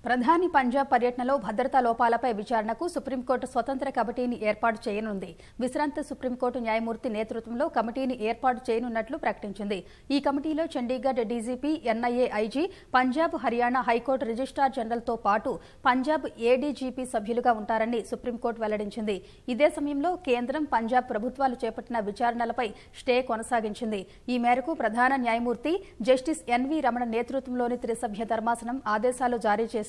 ప్రధాని పంజాబ్ పర్యటనలో భద్రతా లోపాలపై విచారణకు సుప్రీంకోర్టు స్వతంత్ర కమిటీని ఏర్పాటు చేయనుంది విశ్రాంత సుప్రీంకోర్టు న్యాయమూర్తి నేతృత్వంలో కమిటీని ఏర్పాటు చేయనున్నట్లు ప్రకటించింది ఈ కమిటీలో Chandigarh DGP NIA IG Punjab Haryana high court registrar జనరల్తో పాటు పంజాబ్ ఏడీజీపీ సభ్యులుగా ఉంటారని సుప్రీంకోర్టు వెల్లడించింది ఇదే సమయంలో కేంద్రం పంజాబ్ ప్రభుత్వాలు చేపట్టిన విచారణలపై స్టే కొనసాగించింది ఈ మేరకు ప్రధాన న్యాయమూర్తి జస్టిస్ ఎన్వి రమణ నేతృత్వంలోని త్రిసభ్య ధర్మాసనం ఆదేశాలు జారీ చేసింది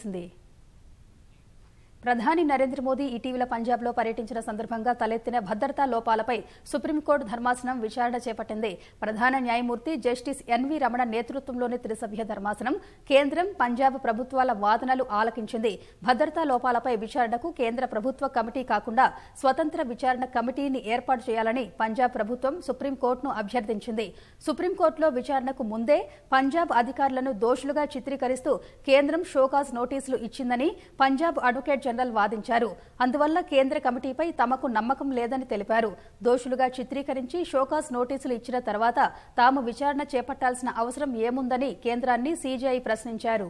ప్రధాని నరేంద్ర మోదీ ఇటీవల పంజాబ్లో పర్యటించిన సందర్భంగా తలెత్తిన భద్రతా లోపాలపై సుప్రీంకోర్టు ధర్మాసనం విచారణ చేపట్టింది ప్రధాన న్యాయమూర్తి జస్టిస్ ఎన్వి రమణ నేతృత్వంలోని త్రిసభ్య ధర్మాసనం కేంద్రం పంజాబ్ ప్రభుత్వాల వాదనలు ఆలకించింది భద్రతా లోపాలపై విచారణకు కేంద్ర ప్రభుత్వ కమిటీ కాకుండా స్వతంత్ర విచారణ కమిటీని ఏర్పాటు చేయాలని పంజాబ్ ప్రభుత్వం సుప్రీంకోర్టును అభ్యర్థించింది సుప్రీంకోర్టులో విచారణకు ముందే పంజాబ్ అధికారులను దోషులుగా చిత్రీకరిస్తూ కేంద్రం షోకాజ్ నోటీసులు ఇచ్చిందని పంజాబ్ అడ్వకేట్ జనరల్ వాదించారు అందువల్ల కేంద్ర కమిటీపై తమకు నమ్మకం లేదని తెలిపారు దోషులుగా చిత్రీకరించి షోకాజ్ నోటీసులు ఇచ్చిన తర్వాత తాము విచారణ చేపట్టాల్సిన అవసరం ఏముందని కేంద్రాన్ని సీజీఐ ప్రశ్నించారు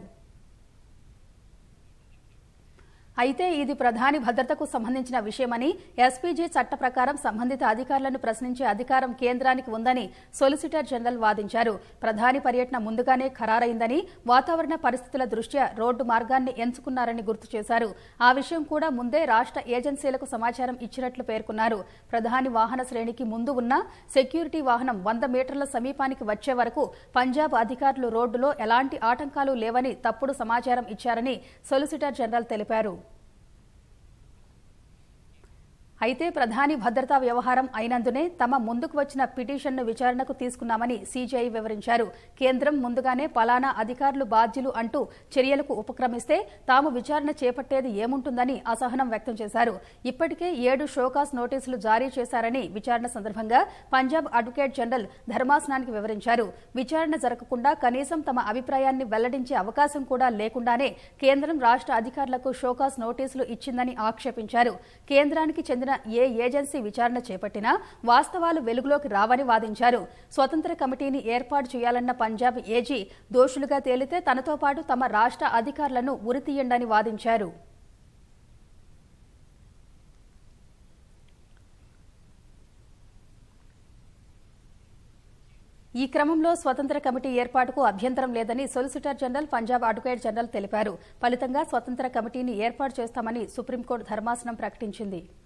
అయితే ఇది ప్రధాని భద్రతకు సంబంధించిన విషయమని ఎస్పీజీ చట్ట ప్రకారం సంబంధిత అధికారులను ప్రశ్నించే అధికారం కేంద్రానికి ఉందని సొలిసిటర్ జనరల్ వాదించారు ప్రధాని పర్యటన ముందుగానే ఖరారైందని వాతావరణ పరిస్థితుల దృష్ట్యా రోడ్డు మార్గాన్ని ఎంచుకున్నారని గుర్తు చేశారు ఆ విషయం కూడా ముందే రాష్ట్ర ఏజెన్సీలకు సమాచారం ఇచ్చినట్లు పేర్కొన్నారు ప్రధాని వాహన శ్రేణికి ముందు ఉన్న సెక్యూరిటీ వాహనం వంద మీటర్ల సమీపానికి వచ్చే వరకు పంజాబ్ అధికారులు రోడ్డులో ఎలాంటి ఆటంకాలు లేవని తప్పుడు సమాచారం ఇచ్చారని సొలిసిటర్ జనరల్ తెలిపారు అయితే ప్రధాని భద్రతా వ్యవహారం అయినందునే తమ ముందుకు వచ్చిన పిటిషన్ను విచారణకు తీసుకున్నామని సీజీఐ వివరించారు కేంద్రం ముందుగానే పలానా అధికారులు బాధ్యులు అంటూ చర్యలకు ఉపక్రమిస్తే తాము విచారణ చేపట్టేది ఏముంటుందని అసహనం వ్యక్తం చేశారు ఇప్పటికే ఏడు షోకాస్ నోటీసులు జారీ చేశారని విచారణ సందర్భంగా పంజాబ్ అడ్వకేట్ జనరల్ ధర్మాసనానికి వివరించారు విచారణ జరగకుండా కనీసం తమ అభిప్రాయాన్ని వెల్లడించే అవకాశం కూడా లేకుండానే కేంద్రం రాష్ట్ర అధికారులకు షోకాస్ నోటీసులు ఇచ్చిందని ఆక్షేపించారు కేంద్రానికి చెందిన ఏ ఏజెన్సీ విచారణ చేపట్టినా వాస్తవాలు వెలుగులోకి రావని వాదించారు స్వతంత్ర కమిటీని ఏర్పాటు చేయాలన్న పంజాబ్ ఏజీ దోషులుగా తేలితే తనతో పాటు తమ రాష్ట్ర అధికారులను ఉరితీయండని వాదించారు ఈ క్రమంలో స్వతంత్ర కమిటీ ఏర్పాటుకు అభ్యంతరం లేదని solicitor general Punjab advocate general తెలిపారు ఫలితంగా స్వతంత్ర కమిటీని ఏర్పాటు చేస్తామని సుప్రీంకోర్టు ధర్మాసనం ప్రకటించింది